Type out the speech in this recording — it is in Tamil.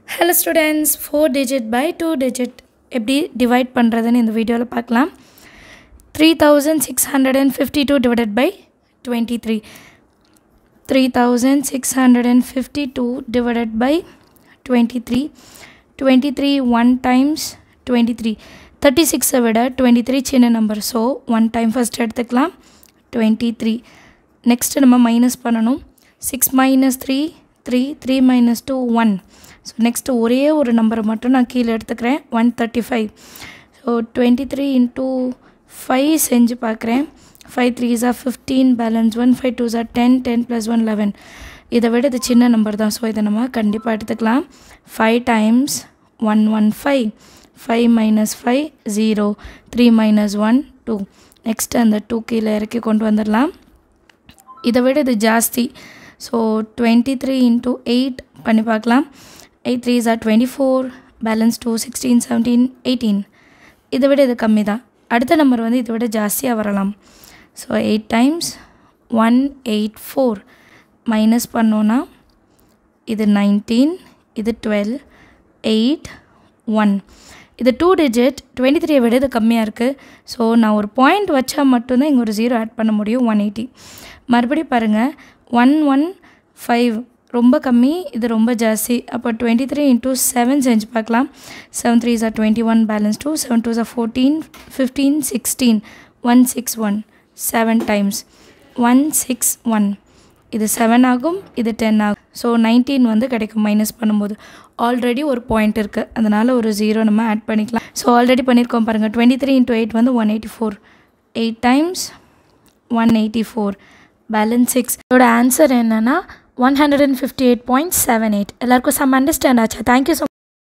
hello students four digit by two digit எப்படி டிவைட் பண்ணுறதுன்னு இந்த வீடியோவில் பார்க்கலாம் three thousand six hundred and fifty two divided by twenty three three thousand six hundred and fifty two divided by twenty three twenty three one times twenty three thirty சிக்ஸை விட டுவெண்ட்டி த்ரீ சின்ன number so one time first எடுத்துக்கலாம் டுவெண்ட்டி த்ரீ நெக்ஸ்ட்டு நம்ம மைனஸ் பண்ணணும் six minus three three three minus two one so next ஒரே ஒரு நம்பரை மட்டும் நான் கீழே எடுத்துக்கிறேன் one thirty five so twenty three into five செஞ்சு பார்க்குறேன் ஃபைவ் த்ரீ ஜார் fifteen balance one five two ஜார் ten ten plus one eleven இதை விட இது சின்ன நம்பர் தான் ஸோ இதை நம்ம கண்டிப்பாக எடுத்துக்கலாம் five times one one five five minus five zero three minus one two next அந்த டூ கீழே இறக்கி கொண்டு வந்துடலாம் இதை விட இது ஜாஸ்தி so twenty three into eight பண்ணி பார்க்கலாம் எயிட் த்ரீ ஜார் twenty four balance two sixteen seventeen eighteen இதை விட இது கம்மி தான் அடுத்த நம்பர் வந்து இதை விட ஜாஸ்தியாக வரலாம் so eight times one eight four minus பண்ணோன்னா இது நைன்டீன் இது டுவெல் எயிட் ஒன் இது டூ டிஜிட் டுவெண்ட்டி த்ரீயை விட இது கம்மியாக இருக்குது ஸோ நான் ஒரு பாயிண்ட் வச்சா மட்டும்தான் இங்கே ஒரு ஜீரோ ஆட் பண்ண முடியும் ஒன் எயிட்டி மறுபடியும் பாருங்கள் ஒன் ஒன் ஃபைவ் ரொம்ப கம்மி இது ரொம்ப ஜாஸ்தி அப்போ டுவெண்ட்டி த்ரீ இன்ட்டு செவன் செஞ்சு பார்க்கலாம் செவன் த்ரீ ஜார் twenty one balance two seven two ஜார் fourteen fifteen sixteen one six one seven times one six one இது செவன் ஆகும் இது டென் ஆகும் ஸோ நைன்டீன் வந்து கிடைக்கும் மைனஸ் பண்ணும்போது ஆல்ரெடி ஒரு பாயிண்ட் இருக்குது அதனால் ஒரு ஜீரோ நம்ம ஆட் பண்ணிக்கலாம் ஸோ ஆல்ரெடி பண்ணியிருக்கோம் பாருங்கள் டுவெண்ட்டி த்ரீ இன்ட்டு எயிட் வந்து one eighty four eight times one eighty four balance six இதோட ஆன்சர் என்னென்னா one hundred and fifty eight point seven eight எல்லாருக்கும் சம் அண்டர்ஸ்டாண்ட் ஆச்சா தேங்க்யூ ஸோ